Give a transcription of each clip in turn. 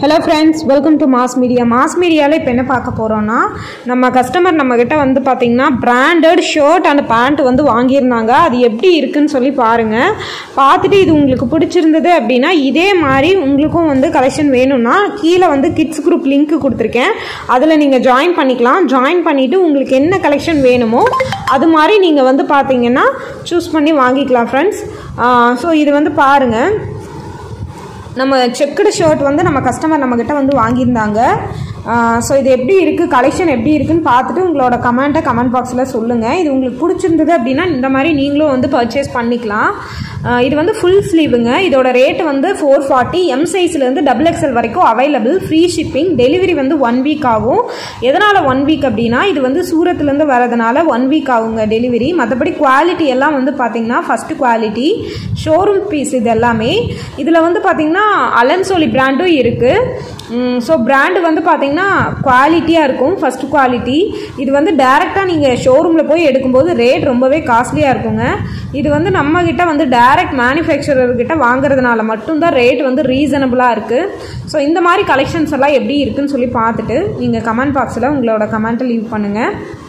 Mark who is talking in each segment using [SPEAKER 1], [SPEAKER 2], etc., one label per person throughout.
[SPEAKER 1] hello friends welcome to mass media mass மீடியாவில் இப்போ என்ன பார்க்க போகிறோன்னா நம்ம கஸ்டமர் நம்மக்கிட்ட வந்து பார்த்தீங்கன்னா பிராண்டட் ஷர்ட் அண்ட் பேண்ட் வந்து வாங்கியிருந்தாங்க அது எப்படி இருக்குன்னு சொல்லி பாருங்கள் பார்த்துட்டு இது உங்களுக்கு பிடிச்சிருந்தது அப்படின்னா இதே மாதிரி உங்களுக்கும் வந்து கலெக்ஷன் வேணும்னா கீழே வந்து கிட்ஸ் குரூப் லிங்க் கொடுத்துருக்கேன் அதில் நீங்கள் ஜாயின் பண்ணிக்கலாம் ஜாயின் பண்ணிவிட்டு உங்களுக்கு என்ன கலெக்ஷன் வேணுமோ அது மாதிரி நீங்கள் வந்து பார்த்தீங்கன்னா சூஸ் பண்ணி வாங்கிக்கலாம் ஃப்ரெண்ட்ஸ் ஸோ இது வந்து பாருங்கள் நம்ம செக்குடு ஷர்ட் வந்து நம்ம கஸ்டமர் நம்மக்கிட்ட வந்து வாங்கியிருந்தாங்க ஸோ இது எப்படி இருக்குது கலெக்ஷன் எப்படி இருக்குன்னு பார்த்துட்டு உங்களோட கமெண்ட்டை கமெண்ட் பாக்ஸில் சொல்லுங்கள் இது உங்களுக்கு பிடிச்சிருந்தது அப்படின்னா இந்த மாதிரி நீங்களும் வந்து பர்ச்சேஸ் பண்ணிக்கலாம் ஆஹ் இது வந்து ஃபுல் ஸ்லீவுங்க இதோட ரேட் வந்து ஃபோர் ஃபார்ட்டி எம் சைஸ்லேருந்து டபுள் எக்ஸ்எல் வரைக்கும் அவைலபிள் ஃப்ரீ ஷிப்பிங் டெலிவரி வந்து ஒன் வீக் ஆகும் எதனால் ஒன் வீக் அப்படின்னா இது வந்து சூரத்துலேருந்து வரதுனால ஒன் வீக் ஆகுங்க டெலிவரி மற்றபடி குவாலிட்டி எல்லாம் வந்து பார்த்தீங்கன்னா ஃபஸ்ட்டு குவாலிட்டி ஷோரூம் பீஸ் இது எல்லாமே இதில் வந்து பார்த்தீங்கன்னா அலன்சோலி பிராண்டும் இருக்குது ஸோ பிராண்டு வந்து பார்த்தீங்கன்னா குவாலிட்டியாக இருக்கும் ஃபஸ்ட்டு குவாலிட்டி இது வந்து டேரெக்டாக நீங்கள் ஷோரூமில் போய் எடுக்கும்போது ரேட் ரொம்பவே காஸ்ட்லியாக இருக்குங்க இது வந்து நம்மக்கிட்ட வந்து டைரக்ட் மேனுஃபேக்சரர்கிட்ட வாங்குறதுனால மட்டும்தான் ரேட் வந்து ரீசனபிளாக இருக்குது ஸோ இந்த மாதிரி கலெக்ஷன்ஸ் எல்லாம் எப்படி இருக்குன்னு சொல்லி பார்த்துட்டு நீங்கள் கமெண்ட் பாக்ஸில் உங்களோட கமெண்ட்டை லீவ் பண்ணுங்கள்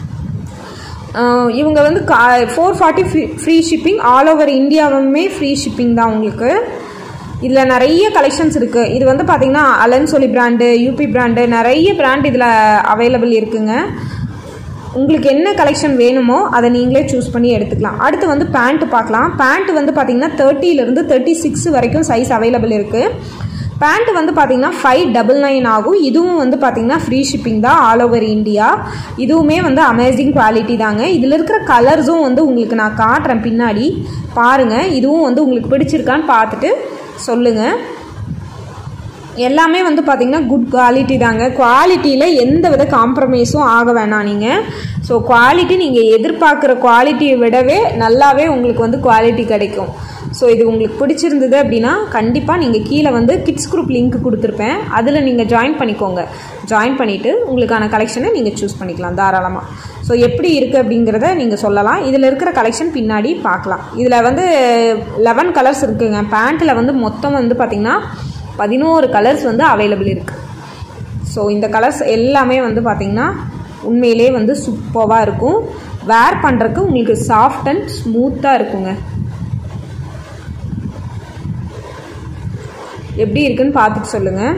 [SPEAKER 1] ஆஹ் இவங்க வந்து கா four forty free shipping all over இந்தியாவுமே ஃப்ரீ ஷிப்பிங் தான் உங்களுக்கு இதில் நிறைய கலெக்ஷன்ஸ் இருக்குது இது வந்து பார்த்திங்கன்னா அலன்சோலி பிராண்டு யூபி பிராண்டு நிறைய பிராண்ட் இதில் அவைலபிள் இருக்குங்க உங்களுக்கு என்ன கலெக்ஷன் வேணுமோ அதை நீங்களே சூஸ் பண்ணி எடுத்துக்கலாம் அடுத்து வந்து பேண்ட்டு பார்க்கலாம் பேண்ட் வந்து பார்த்திங்கன்னா தேர்ட்டியிலேருந்து தேர்ட்டி சிக்ஸ் வரைக்கும் சைஸ் அவைலபிள் இருக்குது பேண்ட் வந்து பார்த்தீங்கன்னா ஃபைவ் டபுள் நைன் ஆகும் இதுவும் வந்து பார்த்தீங்கன்னா ஃப்ரீ ஷிப்பிங் தான் ஆல் ஓவர் இந்தியா இதுவுமே வந்து அமேசிங் குவாலிட்டி தாங்க இதில் இருக்கிற கலர்ஸும் வந்து உங்களுக்கு நான் காட்டுறேன் பின்னாடி பாருங்கள் இதுவும் வந்து உங்களுக்கு பிடிச்சிருக்கான்னு பார்த்துட்டு சொல்லுங்கள் எல்லாமே வந்து பார்த்திங்கன்னா குட் குவாலிட்டி தாங்க குவாலிட்டியில் எந்த வித காம்ப்ரமைஸும் ஆக வேணாம் நீங்கள் ஸோ குவாலிட்டி நீங்கள் எதிர்பார்க்குற குவாலிட்டியை விடவே நல்லாவே உங்களுக்கு வந்து குவாலிட்டி கிடைக்கும் ஸோ இது உங்களுக்கு பிடிச்சிருந்தது அப்படின்னா கண்டிப்பாக நீங்கள் கீழே வந்து கிட்ஸ் குரூப் லிங்க் கொடுத்துருப்பேன் அதில் நீங்கள் ஜாயின் பண்ணிக்கோங்க ஜாயின் பண்ணிவிட்டு உங்களுக்கான கலெக்ஷனை நீங்கள் சூஸ் பண்ணிக்கலாம் தாராளமாக ஸோ எப்படி இருக்குது அப்படிங்கிறத நீங்கள் சொல்லலாம் இதில் இருக்கிற கலெக்ஷன் பின்னாடி பார்க்கலாம் இதில் வந்து லெவன் கலர்ஸ் இருக்குங்க பேண்ட்டில் வந்து மொத்தம் வந்து பார்த்திங்கன்னா பதினோரு கலர்ஸ் வந்து அவைலபிள் இருக்குது ஸோ இந்த கலர்ஸ் எல்லாமே வந்து பார்த்திங்கன்னா உண்மையிலே வந்து சூப்பராக இருக்கும் வேர் பண்ணுறதுக்கு உங்களுக்கு சாஃப்ட் அண்ட் ஸ்மூத்தாக இருக்குங்க எப்படி இருக்குன்னு பார்த்துட்டு சொல்லுங்கள்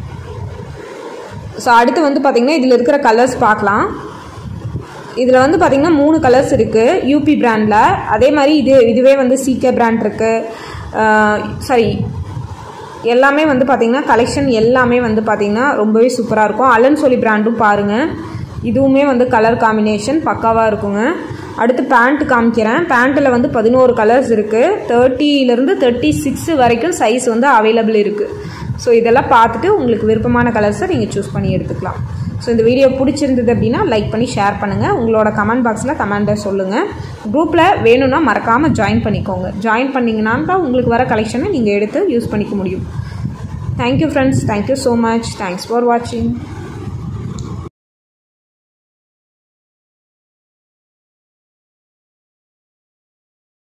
[SPEAKER 1] ஸோ அடுத்து வந்து பார்த்திங்கன்னா இதில் இருக்கிற கலர்ஸ் பார்க்கலாம் இதில் வந்து பார்த்திங்கன்னா மூணு கலர்ஸ் இருக்குது யூபி பிராண்டில் அதே மாதிரி இது இதுவே வந்து சிகே பிராண்ட் இருக்குது சாரி எல்லாமே வந்து பார்த்திங்கன்னா கலெக்ஷன் எல்லாமே வந்து பார்த்திங்கன்னா ரொம்பவே சூப்பராக இருக்கும் அலன் சொல்லி பிராண்டும் பாருங்கள் இதுவுமே வந்து கலர் காம்பினேஷன் பக்காவாக இருக்குங்க அடுத்து பேண்ட் காமிக்கிறேன் பேண்ட்டில் வந்து பதினோரு கலர்ஸ் இருக்குது தேர்ட்டியிலேருந்து தேர்ட்டி சிக்ஸ் வரைக்கும் சைஸ் வந்து அவைலபிள் இருக்குது ஸோ இதெல்லாம் பார்த்துட்டு உங்களுக்கு விருப்பமான கலர்ஸை நீங்கள் சூஸ் பண்ணி எடுத்துக்கலாம் ஸோ இந்த வீடியோ பிடிச்சிருந்தது அப்படின்னா லைக் பண்ணி ஷேர் பண்ணுங்கள் உங்களோட கமெண்ட் பாக்ஸில் கமெண்ட்டை சொல்லுங்கள் குரூப்பில் வேணும்னா மறக்காமல் ஜாயின் பண்ணிக்கோங்க ஜாயின் பண்ணிங்கன்னா தான் உங்களுக்கு வர கலெக்ஷனை நீங்கள் எடுத்து யூஸ் பண்ணிக்க முடியும் thank you friends thank you so much thanks for வாட்சிங்